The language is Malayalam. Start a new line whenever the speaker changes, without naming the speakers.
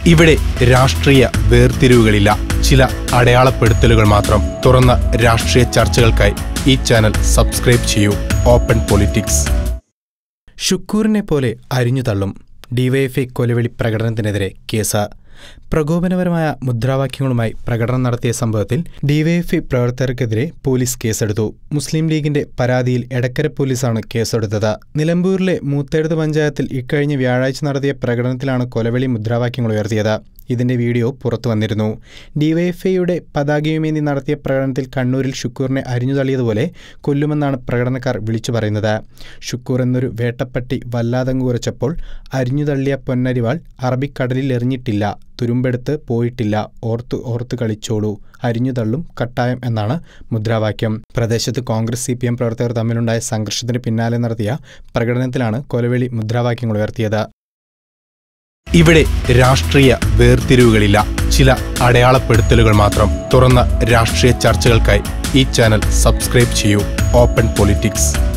ഇവിടെ രാഷ്ട്രീയ വേർതിരിവുകളില്ല ചില അടയാളപ്പെടുത്തലുകൾ മാത്രം തുറന്ന രാഷ്ട്രീയ ചർച്ചകൾക്കായി ഈ ചാനൽ സബ്സ്ക്രൈബ് ചെയ്യൂ ഓപ്പൺ പൊളിറ്റിക്സ് ഷുക്കൂറിനെ പോലെ അരിഞ്ഞു തള്ളും ഡിവൈഎഫ്ഐ കൊലവിളി പ്രകടനത്തിനെതിരെ കേസ് പ്രകോപനപരമായ മുദ്രാവാക്യങ്ങളുമായി പ്രകടനം നടത്തിയ സംഭവത്തിൽ ഡിവൈഎഫ്ഐ പ്രവർത്തകർക്കെതിരെ പോലീസ് കേസെടുത്തു മുസ്ലിം ലീഗിന്റെ പരാതിയിൽ എടക്കര പോലീസാണ് കേസെടുത്തത് നിലമ്പൂരിലെ മൂത്തേടത്ത് പഞ്ചായത്തിൽ ഇക്കഴിഞ്ഞ വ്യാഴാഴ്ച നടത്തിയ പ്രകടനത്തിലാണ് കൊലവിളി മുദ്രാവാക്യങ്ങൾ ഉയർത്തിയത് ഇതിന്റെ വീഡിയോ പുറത്തു വന്നിരുന്നു ഡിവൈഎഫ്ഐയുടെ പതാകയുമേന്തി നടത്തിയ പ്രകടനത്തിൽ കണ്ണൂരിൽ ഷുക്കൂറിനെ അരിഞ്ഞുതള്ളിയതുപോലെ കൊല്ലുമെന്നാണ് പ്രകടനക്കാർ വിളിച്ചു പറയുന്നത് ഷുക്കൂർ എന്നൊരു വേട്ടപ്പട്ടി വല്ലാതങ്ങ് ഉറച്ചപ്പോൾ അരിഞ്ഞുതള്ളിയ പൊന്നരിവാൾ അറബിക്കടലിൽ എറിഞ്ഞിട്ടില്ല തുരുമ്പെടുത്ത് പോയിട്ടില്ല ഓർത്തു ഓർത്തു കളിച്ചോളൂ അരിഞ്ഞുതള്ളും കട്ടായം എന്നാണ് മുദ്രാവാക്യം പ്രദേശത്ത് കോൺഗ്രസ് സി പി എം പ്രവർത്തകർ തമ്മിലുണ്ടായ സംഘർഷത്തിന് പിന്നാലെ നടത്തിയ പ്രകടനത്തിലാണ് കൊലവിളി മുദ്രാവാക്യങ്ങൾ ഉയർത്തിയത് ഇവിടെ രാഷ്ട്രീയ വേർതിരിവുകളില്ല ചില അടയാളപ്പെടുത്തലുകൾ മാത്രം തുറന്ന രാഷ്ട്രീയ ചർച്ചകൾക്കായി ഈ ചാനൽ സബ്സ്ക്രൈബ് ചെയ്യൂ ഓപ്പൺ പൊളിറ്റിക്സ്